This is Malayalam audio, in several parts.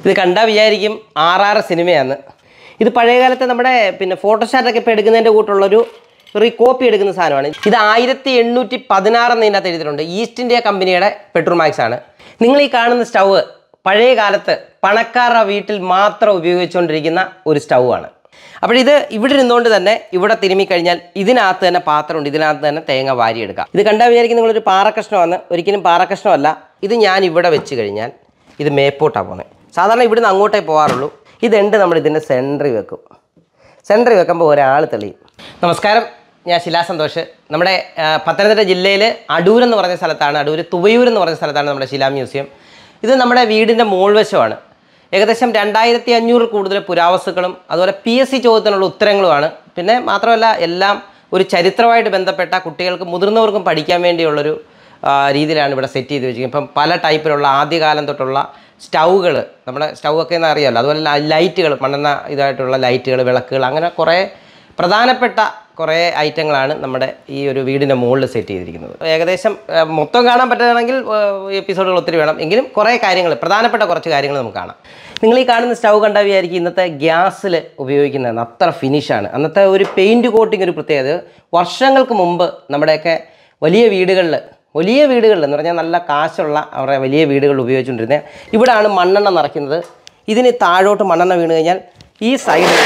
ഇത് കണ്ടാൽ വിചാരിക്കും ആർ ആർ സിനിമയാണ് ഇത് പഴയകാലത്തെ നമ്മുടെ പിന്നെ ഫോട്ടോസ്റ്റാറ്റൊക്കെ ഇപ്പോൾ എടുക്കുന്നതിൻ്റെ കൂട്ടുള്ളൊരു റീ കോപ്പി എടുക്കുന്ന സാധനമാണ് ഇത് ആയിരത്തി എണ്ണൂറ്റി പതിനാറ് എന്നതിനകത്ത് എഴുതിയിട്ടുണ്ട് ഈസ്റ്റ് ഇന്ത്യ കമ്പനിയുടെ പെട്രോമാക്സ് ആണ് നിങ്ങൾ ഈ കാണുന്ന സ്റ്റൗവ് പഴയ കാലത്ത് പണക്കാരുടെ വീട്ടിൽ മാത്രം ഉപയോഗിച്ചുകൊണ്ടിരിക്കുന്ന ഒരു സ്റ്റൗ ആണ് അപ്പോൾ ഇത് ഇവിടെ ഇരുന്നുകൊണ്ട് തന്നെ ഇവിടെ തിരുമ്മി കഴിഞ്ഞാൽ ഇതിനകത്ത് തന്നെ പാത്രമുണ്ട് ഇതിനകത്ത് തന്നെ തേങ്ങ വാരിയെടുക്കാം ഇത് കണ്ടാൽ വിചാരിക്കും നിങ്ങളൊരു പാറക്കഷ്ണമാണ് ഒരിക്കലും പാറക്കഷ്ണമല്ല ഇത് ഞാൻ ഇവിടെ വെച്ച് കഴിഞ്ഞാൽ ഇത് മേപ്പോട്ടാണ് പോകുന്നത് സാധാരണ ഇവിടുന്ന് അങ്ങോട്ടേ പോകാറുള്ളൂ ഇതെണ്ട് നമ്മൾ ഇതിൻ്റെ സെൻറ്ററിൽ വെക്കും സെൻറ്ററിൽ വെക്കുമ്പോൾ ഒരാൾ തെളിയും നമസ്കാരം ഞാൻ ശിലാ സന്തോഷ് നമ്മുടെ ആ, പത്തനംതിട്ട ജില്ലയിൽ അടൂർ എന്ന് പറഞ്ഞ സ്ഥലത്താണ് അടൂർ തുവയൂർ എന്ന് പറഞ്ഞ സ്ഥലത്താണ് നമ്മുടെ ശിലാ മ്യൂസിയം ഇത് നമ്മുടെ വീടിൻ്റെ മോൾവശമാണ് ഏകദേശം രണ്ടായിരത്തി അഞ്ഞൂറിൽ കൂടുതൽ പുരാവസ്തുക്കളും അതുപോലെ പി എസ് സി ചോദ്യത്തിനുള്ള ഉത്തരങ്ങളുമാണ് പിന്നെ മാത്രമല്ല എല്ലാം ഒരു ചരിത്രമായിട്ട് ബന്ധപ്പെട്ട കുട്ടികൾക്ക് മുതിർന്നവർക്കും പഠിക്കാൻ വേണ്ടിയുള്ളൊരു ആ, രീതിയിലാണ് ഇവിടെ സെറ്റ് ചെയ്ത് വെച്ചിരിക്കുന്നത് ഇപ്പം പല ടൈപ്പിലുള്ള ആദ്യകാലം തൊട്ടുള്ള സ്റ്റൗകൾ നമ്മുടെ സ്റ്റൗ ഒക്കെ എന്ന് അറിയാമല്ലോ അതുപോലെ ലൈറ്റുകൾ മണ്ണെണ്ണ ഇതായിട്ടുള്ള ലൈറ്റുകൾ വിളക്കുകൾ അങ്ങനെ കുറേ പ്രധാനപ്പെട്ട കുറേ ഐറ്റങ്ങളാണ് നമ്മുടെ ഈ ഒരു വീടിൻ്റെ മുകളിൽ സെറ്റ് ചെയ്തിരിക്കുന്നത് ഏകദേശം ആ, മൊത്തം കാണാൻ പറ്റുകയാണെങ്കിൽ എപ്പിസോഡുകൾ ഒത്തിരി വേണം എങ്കിലും കുറേ കാര്യങ്ങൾ പ്രധാനപ്പെട്ട കുറച്ച് കാര്യങ്ങൾ നമുക്ക് കാണാം നിങ്ങൾ ഈ കാണുന്ന സ്റ്റൗ കണ്ടാൽ വിചാരിക്കും ഇന്നത്തെ ഗ്യാസിൽ ഉപയോഗിക്കുന്നതാണ് അത്ര ഫിനിഷാണ് അന്നത്തെ ഒരു പെയിൻറ്റ് കോട്ടിംഗ് ഒരു പ്രത്യേകത വർഷങ്ങൾക്ക് മുമ്പ് നമ്മുടെയൊക്കെ വലിയ വീടുകളിൽ വലിയ വീടുകളിൽ എന്ന് പറഞ്ഞാൽ നല്ല കാശുള്ള അവരുടെ വലിയ വീടുകളിൽ ഉപയോഗിച്ചുകൊണ്ടിരുന്നത് ഇവിടാണ് മണ്ണെണ്ണ നിറയ്ക്കുന്നത് ഇതിന് താഴോട്ട് മണ്ണെണ്ണ വീണ് കഴിഞ്ഞാൽ ഈ സൈഡിൽ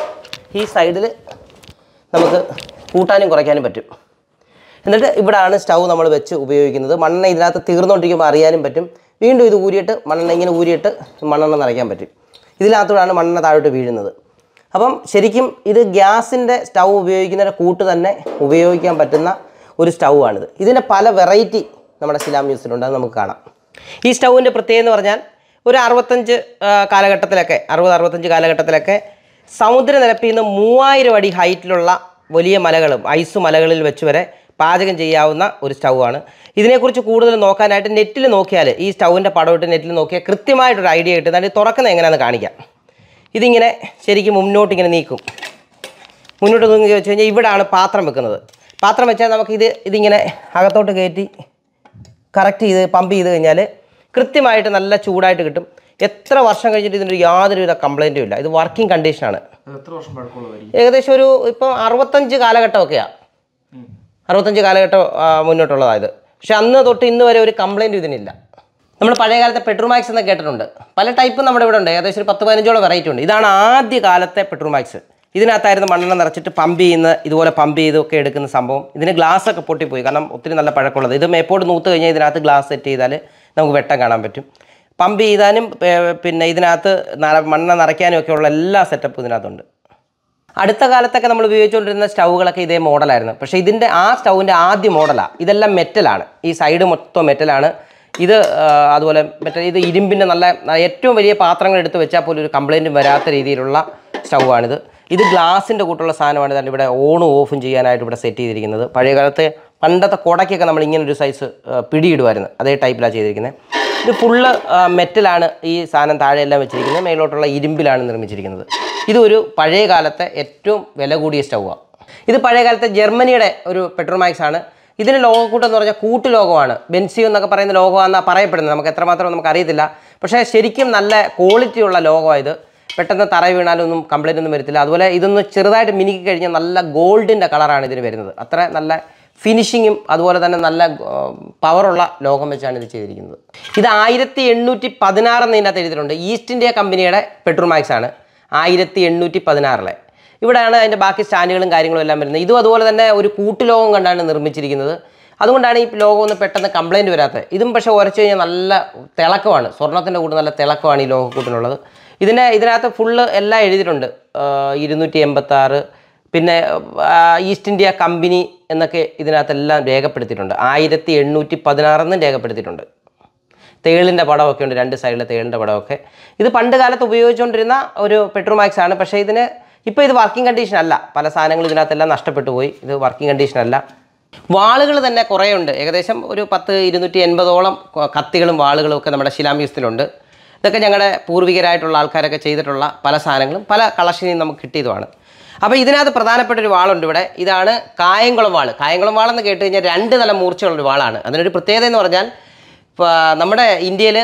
ഈ സൈഡിൽ നമുക്ക് കൂട്ടാനും കുറയ്ക്കാനും പറ്റും എന്നിട്ട് ഇവിടാണ് സ്റ്റൗ നമ്മൾ വെച്ച് ഉപയോഗിക്കുന്നത് മണ്ണെണ്ണ ഇതിനകത്ത് തീർന്നുകൊണ്ടിരിക്കുമ്പോൾ അറിയാനും പറ്റും വീണ്ടും ഇത് ഊരിയിട്ട് മണ്ണെണ്ണ ഇങ്ങനെ ഊരിയിട്ട് മണ്ണെണ്ണ നിറയ്ക്കാൻ പറ്റും ഇതിനകത്തൂടാണ് മണ്ണെണ്ണ താഴോട്ട് വീഴുന്നത് അപ്പം ശരിക്കും ഇത് ഗ്യാസിൻ്റെ സ്റ്റൗ ഉപയോഗിക്കുന്നതിൻ്റെ കൂട്ട് തന്നെ ഉപയോഗിക്കാൻ പറ്റുന്ന ഒരു സ്റ്റൗ ആണിത് ഇതിൻ്റെ പല വെറൈറ്റി നമ്മുടെ ശിലാ മ്യൂസിയത്തിലുണ്ട് അത് നമുക്ക് കാണാം ഈ സ്റ്റൗവിൻ്റെ പ്രത്യേകത എന്ന് പറഞ്ഞാൽ ഒരു അറുപത്തഞ്ച് ആ, കാലഘട്ടത്തിലൊക്കെ അറുപത് അറുപത്തഞ്ച് കാലഘട്ടത്തിലൊക്കെ സമുദ്രനിരപ്പിൽ നിന്ന് മൂവായിരം അടി ഹൈറ്റിലുള്ള വലിയ മലകളും ഐസ് മലകളിൽ വെച്ച് വരെ പാചകം ചെയ്യാവുന്ന ഒരു സ്റ്റൗ ആണ് ഇതിനെക്കുറിച്ച് കൂടുതൽ നോക്കാനായിട്ട് നെറ്റിൽ നോക്കിയാൽ ഈ സ്റ്റൗവിൻ്റെ പടം ഇട്ട് നെറ്റിൽ നോക്കിയാൽ കൃത്യമായിട്ടൊരു ഐഡിയ കിട്ടും അതിന് തുറക്കുന്നത് എങ്ങനെയാണെന്ന് കാണിക്കാം ഇതിങ്ങനെ ശരിക്കും മുന്നോട്ട് ഇങ്ങനെ നീക്കും മുന്നോട്ട് നീങ്ങി വെച്ച് കഴിഞ്ഞാൽ ഇവിടാണ് പാത്രം വെക്കുന്നത് പാത്രം വെച്ചാൽ നമുക്ക് ഇത് ഇതിങ്ങനെ അകത്തോട്ട് കയറ്റി കറക്റ്റ് ചെയ്ത് പമ്പ് ചെയ്ത് കഴിഞ്ഞാൽ കൃത്യമായിട്ട് നല്ല ചൂടായിട്ട് കിട്ടും എത്ര വർഷം കഴിഞ്ഞിട്ട് ഇതിനൊരു യാതൊരുവിധ കംപ്ലൈൻറ്റും ഇല്ല ഇത് വർക്കിംഗ് കണ്ടീഷനാണ് അത് എത്ര വർഷം പഴക്കമുള്ളതായിരിക്കും ഏകദേശം ഒരു ഇപ്പം അറുപത്തഞ്ച് കാലഘട്ടമൊക്കെയാണ് അറുപത്തഞ്ച് കാലഘട്ടം ആ, മുന്നോട്ടുള്ളതായത് പക്ഷെ അന്ന് തൊട്ട് ഇന്ന് വരെ ഒരു കംപ്ലൈൻറ്റ് ഇതിനില്ല നമ്മൾ പഴയ കാലത്തെ പെട്രോമാക്സ് എന്ന് കേട്ടിട്ടുണ്ട് പല ടൈപ്പ് നമ്മുടെ ഇവിടെ ഉണ്ട് ഏകദേശം ഒരു പത്ത് പതിനഞ്ചോളം വെറൈറ്റി ഉണ്ട് ഇതാണ് ആദ്യ കാലത്തെ പെട്രോമാക്സ് ഇതിനകത്തായിരുന്നു മണ്ണെണ്ണ നിറച്ചിട്ട് പമ്പ് ചെയ്യുന്ന ഇതുപോലെ പമ്പ് ചെയ്തൊക്കെ എടുക്കുന്ന സംഭവം ഇതിന് ഗ്ലാസ് ഒക്കെ പൊട്ടിപ്പോയി കാരണം ഒത്തിരി നല്ല പഴക്കമുള്ളത് ഇത് മേപ്പോട്ട് നൂത്ത് കഴിഞ്ഞാൽ ഇതിനകത്ത് ഗ്ലാസ് സെറ്റ് ചെയ്താൽ നമുക്ക് വെട്ടം കാണാൻ പറ്റും പമ്പ് ചെയ്താനും ഏ, പിന്നെ ഇതിനകത്ത് നര- മണ്ണെണ്ണ നിറയ്ക്കാനും ഒക്കെ ഉള്ള എല്ലാ സെറ്റപ്പും ഇതിനകത്തുണ്ട് അടുത്ത കാലത്തൊക്കെ നമ്മൾ ഉപയോഗിച്ചുകൊണ്ടിരുന്ന സ്റ്റൗകളൊക്കെ ഇതേ മോഡലായിരുന്നു പക്ഷേ ഇതിൻ്റെ ആ സ്റ്റൗവിൻ്റെ ആദ്യ മോഡലാണ് ഇതെല്ലാം മെറ്റലാണ് ഈ സൈഡ് മൊത്തം മെറ്റലാണ് ഇത് ആ, അതുപോലെ മെറ്റൽ ഇത് ഇരുമ്പിൻ്റെ നല്ല ഏറ്റവും വലിയ പാത്രങ്ങൾ എടുത്ത് വെച്ചാൽ പോലും ഒരു കംപ്ലൈൻറ്റും വരാത്ത രീതിയിലുള്ള സ്റ്റൗവാണിത് ഇത് ഗ്ലാസിൻ്റെ കൂട്ടുള്ള സാധനമാണ് ഇതാണ് ഇവിടെ ഓണും ഓഫും ചെയ്യാനായിട്ട് ഇവിടെ സെറ്റ് ചെയ്തിരിക്കുന്നത് പഴയ കാലത്തെ പണ്ടത്തെ കുടയ്ക്കൊക്കെ നമ്മൾ ഇങ്ങനെ ഒരു സൈസ് പിടിയിടുമായിരുന്നു അതേ ടൈപ്പിലാണ് ചെയ്തിരിക്കുന്നത് ഇത് ഫുള്ള് മെറ്റലാണ് ഈ സാധനം താഴെയെല്ലാം വെച്ചിരിക്കുന്നത് മേലോട്ടുള്ള ഇരുമ്പിലാണ് നിർമ്മിച്ചിരിക്കുന്നത് ഇതൊരു പഴയ കാലത്തെ ഏറ്റവും വില കൂടിയ സ്റ്റൗവാണ് ഇത് പഴയ കാലത്തെ ജർമ്മനിയുടെ ഒരു പെട്രോമാക്സ് ആണ് ഇതിന് ലോകക്കൂട്ടം എന്ന് പറഞ്ഞാൽ കൂട്ട് ലോകമാണ് ബെൻസിയോ എന്നൊക്കെ പറയുന്ന ലോകമാണെന്നാണ് പറയപ്പെടുന്നത് നമുക്ക് എത്രമാത്രം നമുക്ക് അറിയത്തില്ല പക്ഷേ ശരിക്കും നല്ല ക്വാളിറ്റി ഉള്ള ലോകമാണ് ഇത് പെട്ടെന്ന് തറ വീണാലൊന്നും കംപ്ലൈൻ്റ് ഒന്നും വരത്തില്ല അതുപോലെ ഇതൊന്ന് ചെറുതായിട്ട് മിനുക്കി കഴിഞ്ഞാൽ നല്ല ഗോൾഡിൻ്റെ കളറാണ് ഇതിന് വരുന്നത് അത്ര നല്ല ഫിനിഷിങ്ങും അതുപോലെ തന്നെ നല്ല പവറുള്ള ലോകം വെച്ചാണ് ഇത് ചെയ്തിരിക്കുന്നത് ഇത് ആയിരത്തി എണ്ണൂറ്റി പതിനാറ് എന്നതിനകത്ത് എഴുതിയിട്ടുണ്ട് ഈസ്റ്റ് ഇന്ത്യ കമ്പനിയുടെ പെട്രോമാക്സ് ആണ് ആയിരത്തി എണ്ണൂറ്റി പതിനാറിലെ ഇവിടെയാണ് അതിൻ്റെ ബാക്കി സ്റ്റാൻഡുകളും കാര്യങ്ങളും എല്ലാം വരുന്നത് ഇതും അതുപോലെ തന്നെ ഒരു കൂട്ടുലോകം കണ്ടാണ് നിർമ്മിച്ചിരിക്കുന്നത് അതുകൊണ്ടാണ് ഈ ലോകം ഒന്ന് പെട്ടെന്ന് കംപ്ലൈൻറ്റ് വരാത്തത് ഇതും പക്ഷേ ഉരച്ചു കഴിഞ്ഞാൽ നല്ല തിളക്കമാണ് സ്വർണ്ണത്തിൻ്റെ കൂട്ട് നല്ല തിളക്കമാണ് ഈ ലോകക്കൂട്ടിനുള്ളത് ഇതിനെ ഇതിനകത്ത് ഫുള്ള് എല്ലാം എഴുതിയിട്ടുണ്ട് ഇരുന്നൂറ്റി എൺപത്താറ് പിന്നെ ആ, ഈസ്റ്റ് ഇന്ത്യ കമ്പനി എന്നൊക്കെ ഇതിനകത്തെല്ലാം രേഖപ്പെടുത്തിയിട്ടുണ്ട് ആയിരത്തി എണ്ണൂറ്റി പതിനാറെന്നും രേഖപ്പെടുത്തിയിട്ടുണ്ട് തേളിൻ്റെ പടമൊക്കെ ഉണ്ട് രണ്ട് സൈഡിലെ തേളിൻ്റെ പടമൊക്കെ ഇത് പണ്ട് കാലത്ത് ഉപയോഗിച്ചുകൊണ്ടിരുന്ന ഒരു പെട്രോമാക്സ് ആണ് പക്ഷേ ഇതിന് ഇപ്പോൾ ഇത് വർക്കിംഗ് കണ്ടീഷൻ അല്ല പല സാധനങ്ങളും ഇതിനകത്തെല്ലാം നഷ്ടപ്പെട്ടു പോയി ഇത് വർക്കിംഗ് കണ്ടീഷൻ അല്ല വാളുകൾ തന്നെ കുറേ ഉണ്ട് ഏകദേശം ഒരു പത്ത് ഇരുന്നൂറ്റി എൺപതോളം ക- കത്തികളും വാളുകളും ഒക്കെ നമ്മുടെ ശിലാമ്യൂസത്തിലുണ്ട് ഇതൊക്കെ ഞങ്ങളുടെ പൂർവികരായിട്ടുള്ള ആൾക്കാരൊക്കെ ചെയ്തിട്ടുള്ള പല സാധനങ്ങളും പല കളക്ഷനിൽ നമുക്ക് കിട്ടിയതുമാണ് അപ്പോൾ ഇതിനകത്ത് പ്രധാനപ്പെട്ട ഒരു വാളുണ്ട് ഇവിടെ ഇതാണ് കായംകുളം വാൾ കായംകുളം വാളെന്ന് കേട്ട് കഴിഞ്ഞാൽ രണ്ട് തല മൂർച്ചയുള്ളൊരു വാളാണ് അതിനൊരു പ്രത്യേകത എന്ന് പറഞ്ഞാൽ ഇപ്പോൾ നമ്മുടെ ഇന്ത്യയിൽ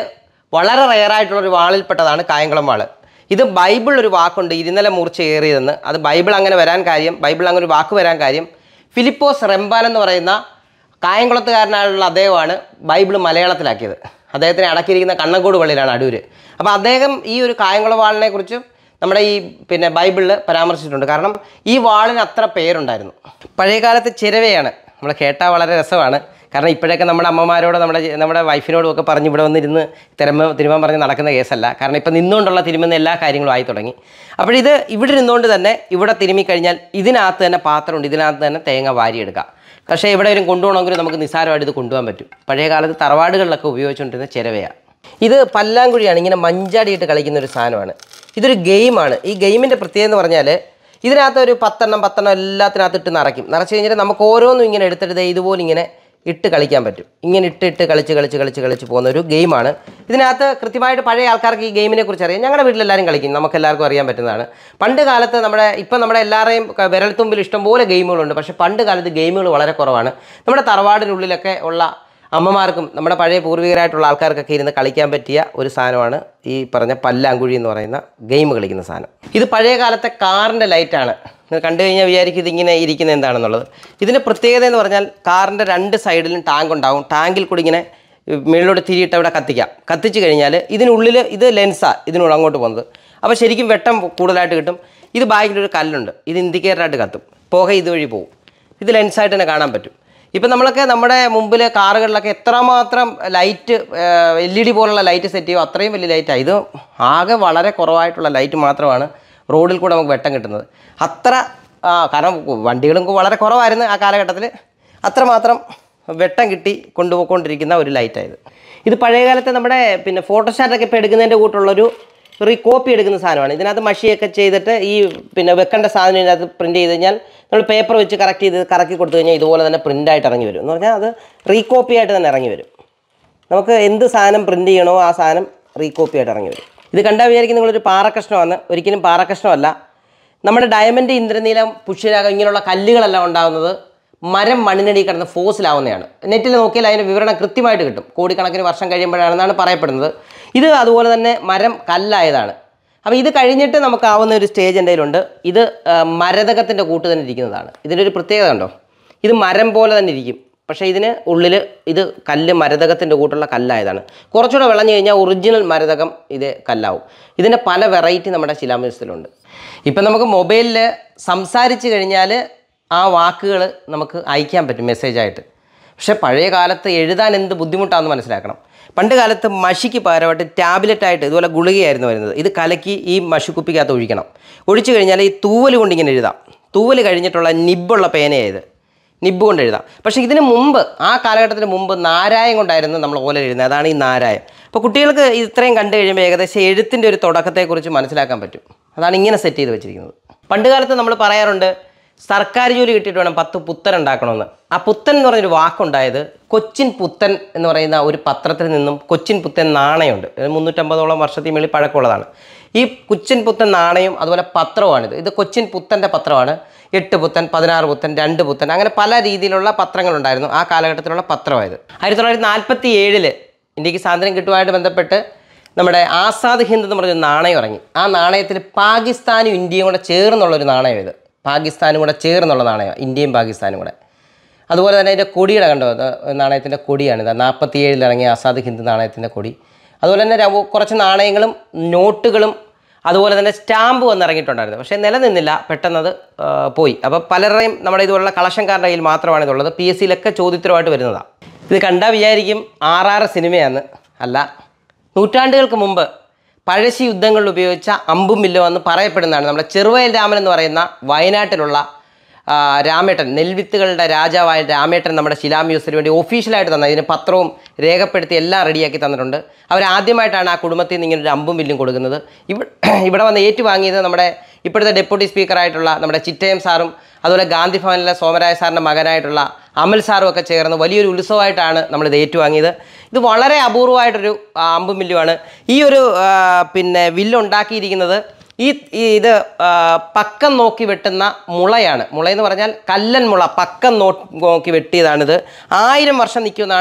വളരെ റെയറായിട്ടുള്ള ഒരു വാളിൽപ്പെട്ടതാണ് കായംകുളം വാള് ഇത് ബൈബിൾ ഒരു വാക്കുണ്ട് ഇരുന്നല മൂർച്ച ഏറിയതെന്ന് അത് ബൈബിൾ അങ്ങനെ വരാൻ കാര്യം ബൈബിൾ അങ്ങനെ ഒരു വാക്ക് വരാൻ കാര്യം ഫിലിപ്പോസ് റെമ്പാൻ എന്ന് പറയുന്ന കായംകുളത്തുകാരനായുള്ള അദ്ദേഹമാണ് ബൈബിൾ മലയാളത്തിലാക്കിയത് അദ്ദേഹത്തിനെ അടക്കിയിരിക്കുന്ന കണ്ണങ്കോട് പള്ളിയിലാണ് അടൂര് അപ്പോൾ അദ്ദേഹം ഈ ഒരു കായംകുളം വാളിനെ കുറിച്ച് നമ്മുടെ ഈ പിന്നെ ബൈബിളിൽ പരാമർശിച്ചിട്ടുണ്ട് കാരണം ഈ വാളിന് അത്ര പേരുണ്ടായിരുന്നു പഴയകാലത്ത് ചിരവയാണ് നമ്മൾ കേട്ടാൽ വളരെ രസമാണ് കാരണം ഇപ്പോഴൊക്കെ നമ്മുടെ അമ്മമാരോട് നമ്മുടെ നമ്മുടെ വൈഫിനോടും ഒക്കെ പറഞ്ഞ് ഇവിടെ വന്നിരുന്ന് തിരുമ തിരുമാൻ പറഞ്ഞ് നടക്കുന്ന കേസല്ല കാരണം ഇപ്പം നിന്നുകൊണ്ടുള്ള തിരുമുന്ന എല്ലാ കാര്യങ്ങളും ആയി തുടങ്ങി അപ്പോൾ ഇത് ഇവിടെ ഇരുന്നുകൊണ്ട് തന്നെ ഇവിടെ തിരുമ്മി കഴിഞ്ഞാൽ ഇതിനകത്ത് തന്നെ പാത്രമുണ്ട് ഇതിനകത്ത് തന്നെ തേങ്ങ വാരിയെടുക്കാം പക്ഷേ എവിടെയെങ്കിലും കൊണ്ടുപോകണമെങ്കിൽ നമുക്ക് നിസ്സാരമായിട്ട് ഇത് കൊണ്ടുപോകാൻ പറ്റും പഴയ കാലത്ത് തറവാടുകളിലൊക്കെ ഉപയോഗിച്ചുകൊണ്ടിരുന്ന ചിരവയാണ് ഇത് പല്ലാങ്കുഴിയാണ് ഇങ്ങനെ മഞ്ചാടിയിട്ട് കളിക്കുന്ന ഒരു സാധനമാണ് ഇതൊരു ഗെയിമാണ് ഈ ഗെയിമിൻ്റെ പ്രത്യേകത എന്ന് പറഞ്ഞാൽ ഇതിനകത്ത് ഒരു പത്തെണ്ണം പത്തെണ്ണം എല്ലാത്തിനകത്ത് ഇട്ട് നിറയ്ക്കും നിറച്ച് കഴിഞ്ഞിട്ട് നമുക്ക് ഓരോന്നും ഇങ്ങനെ എടുത്തെടുത്ത് ഇതുപോലെ ഇങ്ങനെ ഇട്ട് കളിക്കാൻ പറ്റും ഇങ്ങനെ ഇട്ട് ഇട്ട് കളിച്ച് കളിച്ച് കളിച്ച് കളിച്ച് പോകുന്ന ഒരു ഗെയിമാണ് ഇതിനകത്ത് കൃത്യമായിട്ട് പഴയ ആൾക്കാർക്ക് ഈ ഗെയിമിനെ കുറിച്ച് അറിയാം ഞങ്ങളുടെ വീട്ടിലെല്ലാവരും കളിക്കും നമുക്ക് എല്ലാവർക്കും അറിയാൻ പറ്റുന്നതാണ് പണ്ട് കാലത്ത് നമ്മുടെ ഇപ്പം നമ്മുടെ എല്ലാവരെയും ക- വിരൽത്തുമ്പിൽ ഇഷ്ടംപോലെ ഗെയിമുകളുണ്ട് പക്ഷേ പണ്ട് കാലത്ത് ഗെയിമുകൾ വളരെ കുറവാണ് നമ്മുടെ തറവാടിനുള്ളിലൊക്കെ ഉള്ള അമ്മമാർക്കും നമ്മുടെ പഴയ പൂർവികരായിട്ടുള്ള ആൾക്കാർക്കൊക്കെ ഇരുന്ന് കളിക്കാൻ പറ്റിയ ഒരു സാധനമാണ് ഈ പറഞ്ഞ പല്ലാങ്കുഴി എന്ന് പറയുന്ന ഗെയിം കളിക്കുന്ന സാധനം ഇത് പഴയ കാലത്തെ കാറിൻ്റെ ലൈറ്റാണ് നിങ്ങൾ കണ്ടു കഴിഞ്ഞാൽ വിചാരിക്കും ഇതിങ്ങനെ ഇരിക്കുന്നത് എന്താണെന്നുള്ളത് ഇതിൻ്റെ പ്രത്യേകത എന്ന് പറഞ്ഞാൽ കാറിൻ്റെ രണ്ട് സൈഡിലും ടാങ്ക് ഉണ്ടാവും ടാങ്കിൽ കൂടി ഇങ്ങനെ മുകളിലോട്ട് തിരിയിട്ട് അവിടെ കത്തിക്കാം കത്തിച്ച് കഴിഞ്ഞാൽ ഇതിനുള്ളിൽ ഇത് ലെൻസാണ് ഇതിനുള്ളിൽ അങ്ങോട്ട് പോകുന്നത് അപ്പോൾ ശരിക്കും വെട്ടം കൂടുതലായിട്ട് കിട്ടും ഇത് ബാക്കിലൊരു കല്ലുണ്ട് ഇത് ഇൻഡിക്കേറ്ററായിട്ട് കത്തും പുക ഇതുവഴി പോകും ഇത് ലെൻസായിട്ട് തന്നെ കാണാൻ പറ്റും ഇപ്പം നമ്മളൊക്കെ നമ്മുടെ മുമ്പിൽ കാറുകളിലൊക്കെ എത്രമാത്രം ലൈറ്റ് എൽ ഇ ഡി പോലുള്ള ലൈറ്റ് സെറ്റ് ചെയ്യും അത്രയും വലിയ ലൈറ്റാണ് ഇത് ആകെ വളരെ കുറവായിട്ടുള്ള ലൈറ്റ് മാത്രമാണ് റോഡിൽ കൂടെ നമുക്ക് വെട്ടം കിട്ടുന്നത് അത്ര ആ, കാരണം വണ്ടികളും വളരെ കുറവായിരുന്നു ആ കാലഘട്ടത്തിൽ അത്രമാത്രം വെട്ടം കിട്ടി കൊണ്ടുപോയിക്കൊണ്ടിരിക്കുന്ന ഒരു ലൈറ്റായത് ഇത് പഴയകാലത്തെ നമ്മുടെ പിന്നെ ഫോട്ടോസ്റ്റാറ്റൊക്കെ ഇപ്പോൾ എടുക്കുന്നതിൻ്റെ കൂട്ടുള്ളൊരു ഒരു കോപ്പി എടുക്കുന്ന സാധനമാണ് ഇതിനകത്ത് മഷിയൊക്കെ ചെയ്തിട്ട് ഈ പിന്നെ വെക്കേണ്ട സാധനം ഇതിനകത്ത് പ്രിൻറ്റ് ചെയ്ത് കഴിഞ്ഞാൽ നമ്മൾ പേപ്പർ വെച്ച് കറക്റ്റ് ചെയ്ത് കറക്കി കൊടുത്തു കഴിഞ്ഞാൽ ഇതുപോലെ തന്നെ പ്രിൻ്റ് ആയിട്ട് ഇറങ്ങി വരും എന്ന് പറഞ്ഞാൽ അത് റീകോപ്പി ആയിട്ട് തന്നെ ഇറങ്ങി വരും നമുക്ക് എന്ത് സാധനം പ്രിൻ്റ് ചെയ്യണോ ആ സാധനം റീകോപ്പി ആയിട്ട് ഇറങ്ങി വരും ഇത് കണ്ടാൽ വിചാരിക്കും നിങ്ങളൊരു പാറക്കഷ്ണമാണ് ഒരിക്കലും പാറക്കഷ്ണമല്ല നമ്മുടെ ഡയമണ്ട് ഇന്ദ്രനീലം പുഷ്യരാഗം ഇങ്ങനെയുള്ള കല്ലുകളെല്ലാം ഉണ്ടാകുന്നത് മരം മണ്ണിനടി കിടന്ന് ഫോസിലാവുന്നതാണ് നെറ്റിൽ നോക്കിയാൽ അതിൻ്റെ വിവരണം കൃത്യമായിട്ട് കിട്ടും കോടിക്കണക്കിന് വർഷം കഴിയുമ്പോഴാണെന്നാണ് പറയപ്പെടുന്നത് ഇത് അതുപോലെ തന്നെ മരം കല്ലായതാണ് അപ്പോൾ ഇത് കഴിഞ്ഞിട്ട് നമുക്കാവുന്ന ഒരു സ്റ്റേജ് എന്തെങ്കിലുണ്ട് ഇത് ആ, മരതകത്തിൻ്റെ കൂട്ട് തന്നെ ഇരിക്കുന്നതാണ് ഇതിൻ്റെ ഒരു പ്രത്യേകത ഉണ്ടോ ഇത് മരം പോലെ തന്നെ ഇരിക്കും പക്ഷേ ഇതിന് ഉള്ളിൽ ഇത് കല്ല് മരതകത്തിൻ്റെ കൂട്ടുള്ള കല്ലായതാണ് കുറച്ചുകൂടെ വിളഞ്ഞു കഴിഞ്ഞാൽ ഒറിജിനൽ മരതകം ഇത് കല്ലാവും ഇതിൻ്റെ പല വെറൈറ്റി നമ്മുടെ ശിലാമ്യൂസത്തിലുണ്ട് ഇപ്പം നമുക്ക് മൊബൈലിൽ സംസാരിച്ച് കഴിഞ്ഞാൽ ആ വാക്കുകൾ നമുക്ക് അയക്കാൻ പറ്റും മെസ്സേജായിട്ട് പക്ഷേ പഴയ കാലത്ത് എഴുതാൻ എന്ത് ബുദ്ധിമുട്ടാണെന്ന് മനസ്സിലാക്കണം പണ്ട് കാലത്ത് മഷിക്ക് പകരമായിട്ട് ടാബ്ലറ്റ് ആയിട്ട് ഇതുപോലെ ഗുളികയായിരുന്നു വരുന്നത് ഇത് കലക്കി ഈ മഷിക്കുപ്പിക്കകത്ത് ഒഴിക്കണം ഒഴിച്ചു കഴിഞ്ഞാൽ ഈ തൂവൽ കൊണ്ട് ഇങ്ങനെ എഴുതാം തൂവൽ കഴിഞ്ഞിട്ടുള്ള നിബ്ബുള്ള പേനയായത് നിബ്ബ് കൊണ്ട് എഴുതാം പക്ഷേ ഇതിന് മുമ്പ് ആ കാലഘട്ടത്തിന് മുമ്പ് നാരായം കൊണ്ടായിരുന്നു നമ്മൾ ഓല എഴുതുന്നത് അതാണ് ഈ നാരായം അപ്പോൾ കുട്ടികൾക്ക് ഇത്രയും കണ്ടു കഴിയുമ്പോൾ ഏകദേശം എഴുത്തിൻ്റെ ഒരു തുടക്കത്തെക്കുറിച്ച് മനസ്സിലാക്കാൻ പറ്റും അതാണ് ഇങ്ങനെ സെറ്റ് ചെയ്ത് വെച്ചിരിക്കുന്നത് പണ്ട് കാലത്ത് നമ്മൾ പറയാറുണ്ട് സർക്കാർ ജോലി കിട്ടിയിട്ട് വേണം പത്ത് പുത്തൻ ഉണ്ടാക്കണമെന്ന് ആ പുത്തൻ എന്ന് പറഞ്ഞൊരു വാക്കുണ്ടായത് കൊച്ചിൻ പുത്തൻ എന്ന് പറയുന്ന ഒരു പത്രത്തിൽ നിന്നും കൊച്ചിൻ പുത്തൻ നാണയമുണ്ട് ഇത് മുന്നൂറ്റമ്പതോളം വർഷത്തിൽ മേളിൽ പഴക്കമുള്ളതാണ് ഈ കൊച്ചിൻ പുത്തൻ നാണയം അതുപോലെ പത്രമാണിത് ഇത് കൊച്ചിൻ പുത്തൻ്റെ പത്രമാണ് എട്ട് പുത്തൻ പതിനാറ് പുത്തൻ രണ്ട് പുത്തൻ അങ്ങനെ പല രീതിയിലുള്ള പത്രങ്ങളുണ്ടായിരുന്നു ആ കാലഘട്ടത്തിലുള്ള പത്രമായത് ആയിരത്തി തൊള്ളായിരത്തി നാൽപ്പത്തി ഏഴില് ഇന്ത്യക്ക് സ്വാതന്ത്ര്യം കിട്ടുമായിട്ട് ബന്ധപ്പെട്ട് നമ്മുടെ ആസാദ് ഹിന്ദ് എന്ന് പറഞ്ഞൊരു നാണയം ഇറങ്ങി ആ നാണയത്തിൽ പാകിസ്ഥാനും ഇന്ത്യയും കൂടെ ചേർന്നുള്ള ഒരു നാണയം ഇത് പാകിസ്ഥാനും കൂടെ ചേർന്നുള്ള നാണയം ഇന്ത്യയും പാകിസ്ഥാനും കൂടെ അതുപോലെ തന്നെ അതിൻ്റെ കൊടിയുടെ കണ്ടോ ഇത് നാണയത്തിൻ്റെ കൊടിയാണിത് നാൽപ്പത്തി ഏഴിൽ ഇറങ്ങിയ ആസാദ് ഹിന്ദ് നാണയത്തിൻ്റെ കൊടി അതുപോലെ തന്നെ ര- കുറച്ച് നാണയങ്ങളും നോട്ടുകളും അതുപോലെ തന്നെ സ്റ്റാമ്പ് വന്നിറങ്ങിയിട്ടുണ്ടായിരുന്നു പക്ഷേ നിലനിന്നില്ല പെട്ടെന്നത് ആ, പോയി അപ്പോൾ പലരുടെയും നമ്മുടെ ഇതുപോലുള്ള കളക്ഷൻകാരുടെ കയ്യിൽ മാത്രമാണ് ഇതുള്ളത് പി എസ് സിയിലൊക്കെ ചോദ്യത്തരമായിട്ട് വരുന്നതാണ് ഇത് കണ്ടാൽ വിചാരിക്കും ആറാറ് സിനിമയാണ് അല്ല നൂറ്റാണ്ടുകൾക്ക് മുമ്പ് പഴശ്ശി യുദ്ധങ്ങളിൽ ഉപയോഗിച്ച അമ്പും വില്ലോ എന്ന് പറയപ്പെടുന്നതാണ് നമ്മുടെ ചെറുവയൽ രാമൻ എന്ന് പറയുന്ന വയനാട്ടിലുള്ള ആ, രാമേട്ടൻ നെൽവിത്തുകളുടെ രാജാവായ രാമേട്ടൻ നമ്മുടെ ശിലാമ്യൂസിന് വേണ്ടി ഒഫീഷ്യലായിട്ട് തന്ന ഇതിന് പത്രവും രേഖപ്പെടുത്തി എല്ലാം റെഡിയാക്കി തന്നിട്ടുണ്ട് അവർ ആദ്യമായിട്ടാണ് ആ കുടുംബത്തിൽ നിന്ന് ഇങ്ങനെ ഒരു അമ്പും വില്ലും കൊടുക്കുന്നത് ഇവിടെ ഇവിടെ വന്ന് ഏറ്റുവാങ്ങിയത് നമ്മുടെ ഇപ്പോഴത്തെ ഡെപ്യൂട്ടി സ്പീക്കറായിട്ടുള്ള നമ്മുടെ ചിറ്റയം സാറും അതുപോലെ ഗാന്ധി ഭവനിലെ സോമരായ സാറിൻ്റെ മകനായിട്ടുള്ള അമൽ സാറും ഒക്കെ ചേർന്ന് വലിയൊരു ഉത്സവമായിട്ടാണ് നമ്മളിത് ഏറ്റുവാങ്ങിയത് ഇത് വളരെ അപൂർവമായിട്ടൊരു ആ, അമ്പും വില്ലുമാണ് ഈ ഒരു ആ, പിന്നെ വില്ലുണ്ടാക്കിയിരിക്കുന്നത് ഈ ഈ ഇത് ആ, പക്കം നോക്കി വെട്ടുന്ന മുളയാണ് മുള എന്ന് പറഞ്ഞാൽ കല്ലൻ മുള പക്കം നോ നോക്കി വെട്ടിയതാണിത് ആയിരം വർഷം നിൽക്കുമെന്നാണ്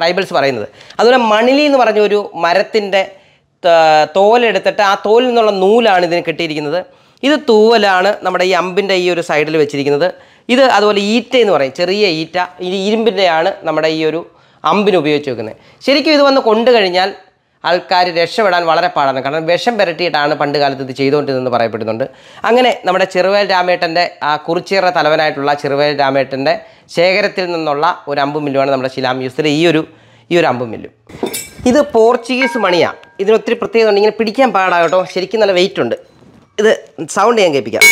ട്രൈബൽസ് പറയുന്നത് അതുപോലെ മണിലി എന്ന് പറഞ്ഞ ഒരു മരത്തിൻ്റെ ത- തോലെടുത്തിട്ട് ആ തോലിൽ നിന്നുള്ള നൂലാണ് ഇതിന് കിട്ടിയിരിക്കുന്നത് ഇത് തൂവലാണ് നമ്മുടെ ഈ അമ്പിൻ്റെ ഈ ഒരു സൈഡിൽ വെച്ചിരിക്കുന്നത് ഇത് അതുപോലെ ഈറ്റ എന്ന് പറയും ചെറിയ ഈറ്റ ഈ ഇരുമ്പിൻ്റെയാണ് നമ്മുടെ ഈ ഒരു അമ്പിന് ഉപയോഗിച്ച് വെക്കുന്നത് ശരിക്കും ഇത് വന്ന് കൊണ്ടു കഴിഞ്ഞാൽ ആൾക്കാർ രക്ഷപ്പെടാൻ വളരെ പാടാണ് കാരണം വിഷം പുരട്ടിയിട്ടാണ് പണ്ട് കാലത്ത് ഇത് ചെയ്തുകൊണ്ടിരുന്നത് പറയപ്പെടുന്നുണ്ട് അങ്ങനെ നമ്മുടെ ചെറുവേൽ രാമേട്ടൻ്റെ ആ കുറിച്ചിയറ തലവനായിട്ടുള്ള ചെറുവേൽ രാമേട്ടൻ്റെ ശേഖരത്തിൽ നിന്നുള്ള ഒരു അമ്പ് മില്ലുമാണ് നമ്മുടെ ശിലാ മ്യൂസിയത്തിലെ ഈ ഒരു ഈ ഒരു അമ്പ് മില്ലും ഇത് പോർച്ചുഗീസ് മണിയാണ് ഇതിന് ഒത്തിരി പ്രത്യേകത ഉണ്ട് ഇങ്ങനെ പിടിക്കാൻ പാടാ കേട്ടോ ശരിക്കും നല്ല വെയിറ്റ് ഉണ്ട് ഇത് സൗണ്ട് ഞാൻ കേൾപ്പിക്കാം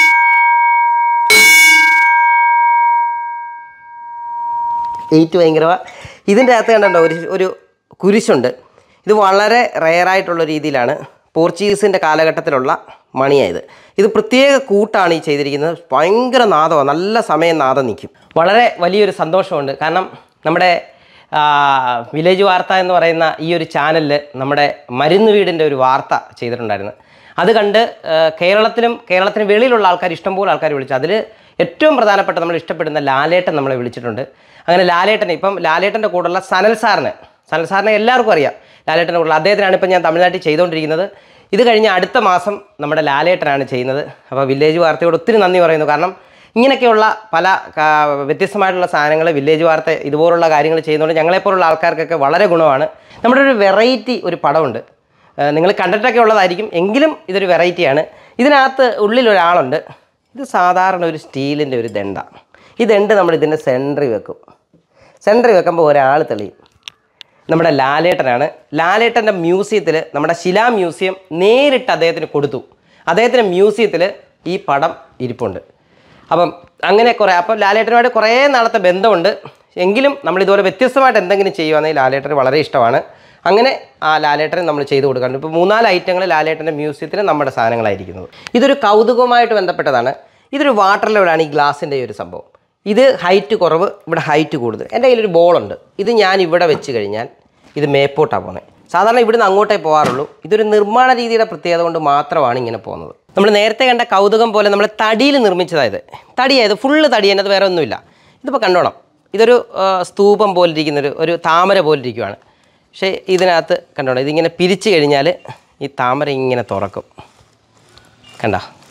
വെയിറ്റ് ഭയങ്കര ഇതിൻ്റെ അകത്ത് കണ്ടോ ഒരു ഒരു കുരിശുണ്ട് ഇത് വളരെ റെയറായിട്ടുള്ള രീതിയിലാണ് പോർച്ചുഗീസിൻ്റെ കാലഘട്ടത്തിലുള്ള മണിയായത് ഇത് പ്രത്യേക കൂട്ടാണ് ഈ ചെയ്തിരിക്കുന്നത് ഭയങ്കര നാദമാണ് നല്ല സമയം നാദം നിൽക്കും വളരെ വലിയൊരു സന്തോഷമുണ്ട് കാരണം നമ്മുടെ ആ, വില്ലേജ് വാർത്ത എന്ന് പറയുന്ന ഈ ഒരു ചാനലിൽ നമ്മുടെ മരുന്ന് വീടിൻ്റെ ഒരു വാർത്ത ചെയ്തിട്ടുണ്ടായിരുന്നു അത് കണ്ട് ആ, കേരളത്തിലും കേരളത്തിന് വെളിയിലുള്ള ആൾക്കാർ ഇഷ്ടംപോലെ ആൾക്കാർ വിളിച്ചു അതിൽ ഏറ്റവും പ്രധാനപ്പെട്ട നമ്മൾ ഇഷ്ടപ്പെടുന്ന ലാലേട്ടൻ നമ്മളെ വിളിച്ചിട്ടുണ്ട് അങ്ങനെ ലാലേട്ടൻ ഇപ്പം ലാലേട്ടൻ്റെ കൂടെയുള്ള സനൽ സാറിന് സനൽ സാറിനെ എല്ലാവർക്കും അറിയാം ലാലേട്ടൻ്റെ കൂടെ അദ്ദേഹത്തിനാണ് ഇപ്പം ഞാൻ തമിഴ്നാട്ടിൽ ചെയ്തുകൊണ്ടിരിക്കുന്നത് ഇത് കഴിഞ്ഞ് അടുത്ത മാസം നമ്മുടെ ലാലേട്ടനാണ് ചെയ്യുന്നത് അപ്പോൾ വില്ലേജ് വാർത്തയോട് ഒത്തിരി നന്ദി പറയുന്നു കാരണം ഇങ്ങനെയൊക്കെയുള്ള പല കാ- വ്യത്യസ്തമായിട്ടുള്ള സാധനങ്ങൾ വില്ലേജ് വാർത്ത ഇതുപോലുള്ള കാര്യങ്ങൾ ചെയ്യുന്നതുകൊണ്ട് ഞങ്ങളെപ്പോലുള്ള ആൾക്കാർക്കൊക്കെ വളരെ ഗുണമാണ് നമ്മുടെ ഒരു വെറൈറ്റി ഒരു പടമുണ്ട് നിങ്ങൾ കണ്ടിട്ടൊക്കെ ഉള്ളതായിരിക്കും എങ്കിലും ഇതൊരു വെറൈറ്റിയാണ് ഇതിനകത്ത് ഉള്ളിൽ ഒരാളുണ്ട് ഇത് സാധാരണ ഒരു സ്റ്റീലിൻ്റെ ഒരു ദണ്ട ഈ ദണ്ട് നമ്മൾ ഇതിൻ്റെ സെൻറ്ററിൽ വെക്കും സെൻറ്ററിൽ വെക്കുമ്പോൾ ഒരാൾ തെളിയും നമ്മുടെ ലാലേട്ടനാണ് ലാലേട്ടൻ്റെ മ്യൂസിയത്തിൽ നമ്മുടെ ശിലാ മ്യൂസിയം നേരിട്ട് അദ്ദേഹത്തിന് കൊടുത്തു അദ്ദേഹത്തിൻ്റെ മ്യൂസിയത്തിൽ ഈ പടം ഇരിപ്പുണ്ട് അപ്പം അങ്ങനെ കുറേ അപ്പം ലാലേട്ടനുമായിട്ട് കുറേ നാളത്തെ ബന്ധമുണ്ട് എങ്കിലും നമ്മൾ ഇതുപോലെ വ്യത്യസ്തമായിട്ട് എന്തെങ്കിലും ചെയ്യുവാണെങ്കിൽ ലാലേട്ടന് വളരെ ഇഷ്ടമാണ് അങ്ങനെ ആ ലാലേട്ടനെ നമ്മൾ ചെയ്തു കൊടുക്കാറുണ്ട് ഇപ്പോൾ മൂന്നാല് ഐറ്റങ്ങൾ ലാലേട്ടൻ്റെ മ്യൂസിയത്തിൽ നമ്മുടെ സാധനങ്ങളായിരിക്കുന്നത് ഇതൊരു കൗതുകവുമായിട്ട് ബന്ധപ്പെട്ടതാണ് ഇതൊരു വാട്ടർ ലെവലാണ് ഈ ഗ്ലാസിൻ്റെ ഈ ഒരു സംഭവം ഇത് ഹൈറ്റ് കുറവ് ഇവിടെ ഹൈറ്റ് കൂടുതൽ എൻ്റെ കയ്യിലൊരു ബോളുണ്ട് ഇത് ഞാൻ ഇവിടെ വെച്ച് കഴിഞ്ഞാൽ ഇത് മേപ്പോട്ടാണ് പോകുന്നത് സാധാരണ ഇവിടുന്ന് അങ്ങോട്ടേ പോകാറുള്ളൂ ഇതൊരു നിർമ്മാണ രീതിയുടെ പ്രത്യേകത കൊണ്ട് മാത്രമാണ് ഇങ്ങനെ പോകുന്നത് നമ്മൾ നേരത്തെ കണ്ട കൗതുകം പോലെ നമ്മൾ തടിയിൽ നിർമ്മിച്ചതായത് തടിയായത് ഫുള്ള് തടി അത് വേറെ ഒന്നുമില്ല ഇതിപ്പോൾ കണ്ടോണം ഇതൊരു ആ, സ്തൂപം പോലിരിക്കുന്നൊരു ഒരു താമര പോലിരിക്കുവാണ് പക്ഷേ ഇതിനകത്ത് കണ്ടോണം ഇതിങ്ങനെ പിരിച്ചു കഴിഞ്ഞാൽ ഈ താമര ഇങ്ങനെ തുറക്കും കണ്ട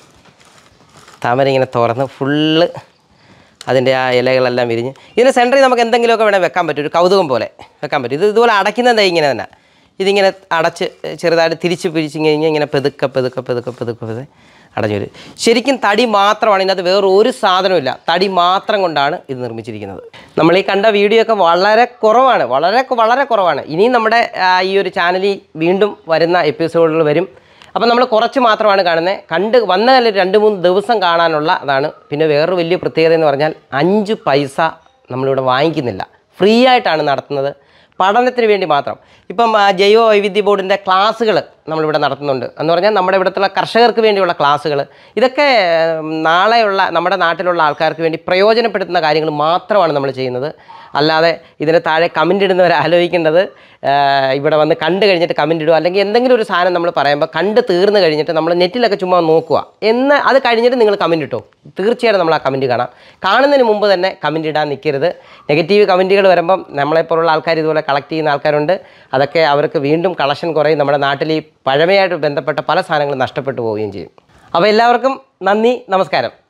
താമര ഇങ്ങനെ തുറന്ന് ഫുള്ള് അതിൻ്റെ ആ ഇലകളെല്ലാം വിരിഞ്ഞ് ഇതിൻ്റെ സെൻറ്ററിൽ നമുക്ക് എന്തെങ്കിലുമൊക്കെ വേണേൽ വെക്കാൻ പറ്റും ഒരു കൗതുകം പോലെ വെക്കാൻ പറ്റും ഇത് ഇതുപോലെ അടയ്ക്കുന്നത് ഇങ്ങനെ തന്നെ ഇതിങ്ങനെ അടച്ച് ചെറുതായിട്ട് തിരിച്ച് പിരിച്ച് കഴിഞ്ഞാൽ ഇങ്ങനെ പെതുക്കെ പെതുക്കെ പെതുക്കെ പെതുക്കെ പെതുക്കെ അടഞ്ഞു വരും ശരിക്കും തടി മാത്രമാണ് ഇതിനകത്ത് വേറെ ഒരു സാധനമില്ല തടി മാത്രം കൊണ്ടാണ് ഇത് നിർമ്മിച്ചിരിക്കുന്നത് നമ്മൾ ഈ കണ്ട വീഡിയോ ഒക്കെ വളരെ കുറവാണ് വളരെ വളരെ കുറവാണ് ഇനിയും നമ്മുടെ ആ, ഈ ഒരു ചാനലിൽ വീണ്ടും വരുന്ന എപ്പിസോഡുകൾ വരും അപ്പം നമ്മൾ കുറച്ച് മാത്രമാണ് കാണുന്നത് കണ്ട് വന്ന കാലം രണ്ട് മൂന്ന് ദിവസം കാണാനുള്ള അതാണ് പിന്നെ വേറൊരു വലിയ പ്രത്യേകത എന്ന് പറഞ്ഞാൽ അഞ്ച് പൈസ നമ്മളിവിടെ വാങ്ങിക്കുന്നില്ല ഫ്രീ ആയിട്ടാണ് നടത്തുന്നത് പഠനത്തിന് വേണ്ടി മാത്രം ഇപ്പം ആ, ജൈവ വൈവിധ്യ ബോർഡിൻ്റെ ക്ലാസ്സുകൾ നമ്മളിവിടെ നടത്തുന്നുണ്ട് എന്ന് പറഞ്ഞാൽ നമ്മുടെ ഇവിടുത്തെ കർഷകർക്ക് വേണ്ടിയുള്ള ക്ലാസ്സുകൾ ഇതൊക്കെ ഉം, നാളെയുള്ള നമ്മുടെ നാട്ടിലുള്ള ആൾക്കാർക്ക് വേണ്ടി പ്രയോജനപ്പെടുത്തുന്ന കാര്യങ്ങൾ മാത്രമാണ് നമ്മൾ ചെയ്യുന്നത് അല്ലാതെ ഇതിന് താഴെ കമൻ്റ് ഇടുന്നവർ ആലോചിക്കേണ്ടത് ആ, ഇവിടെ വന്ന് കണ്ടു കഴിഞ്ഞിട്ട് കമൻ്റ് ഇടുക അല്ലെങ്കിൽ എന്തെങ്കിലും ഒരു സാധനം നമ്മൾ പറയുമ്പോൾ കണ്ട് തീർന്നു കഴിഞ്ഞിട്ട് നമ്മൾ നെറ്റിലൊക്കെ ചുമ്മാ നോക്കുക എന്ന് അത് കഴിഞ്ഞിട്ട് നിങ്ങൾ കമൻ്റ് ഇട്ടോ തീർച്ചയായിട്ടും നമ്മൾ ആ കമൻറ്റ് കാണാം കാണുന്നതിന് മുമ്പ് തന്നെ കമൻ്റ് ഇടാൻ നിൽക്കരുത് നെഗറ്റീവ് കമൻറ്റുകൾ വരുമ്പം നമ്മളെപ്പോലുള്ള ആൾക്കാർ ഇതുപോലെ കളക്ട് ചെയ്യുന്ന ആൾക്കാരുണ്ട് അതൊക്കെ അവർക്ക് വീണ്ടും കളക്ഷൻ കുറയും നമ്മുടെ നാട്ടിൽ ഈ പഴമയായിട്ട് ബന്ധപ്പെട്ട പല സാധനങ്ങളും നഷ്ടപ്പെട്ടു പോവുകയും ചെയ്യും അപ്പോൾ എല്ലാവർക്കും നന്ദി നമസ്കാരം